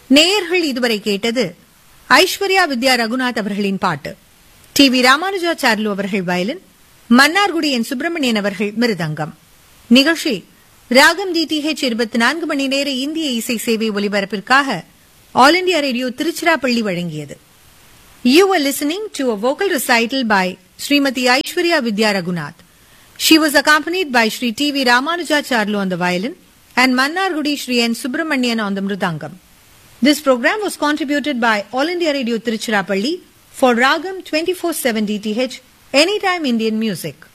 நேயர்கள் இதுவரை கேட்டது ஐஸ்வர்யா வித்யா ரகுநாத் அவர்களின் பாட்டு டி வி ராமானுஜாச்சார்லு அவர்கள் வயலின் மன்னார்குடி என் சுப்பிரமணியன் அவர்கள் மிருதங்கம் நிகழ்ச்சி ராகம் டிடிஹெச் இருபத்தி நான்கு மணி நேர இந்திய இசை சேவை ஒலிபரப்பிற்காக ஆல் இண்டியா ரேடியோ திருச்சிராப்பள்ளி வழங்கியது You were listening to a vocal recital by Srimati Aishwarya Vidya Raghunath. She was accompanied by Sri T.V. Ramanujacharlu on the violin and Mannargudi Sri N. Subramanian on the mridangam. This program was contributed by All India Radio Tiruchirappalli for Ragam 24/7 DTH Anytime Indian Music.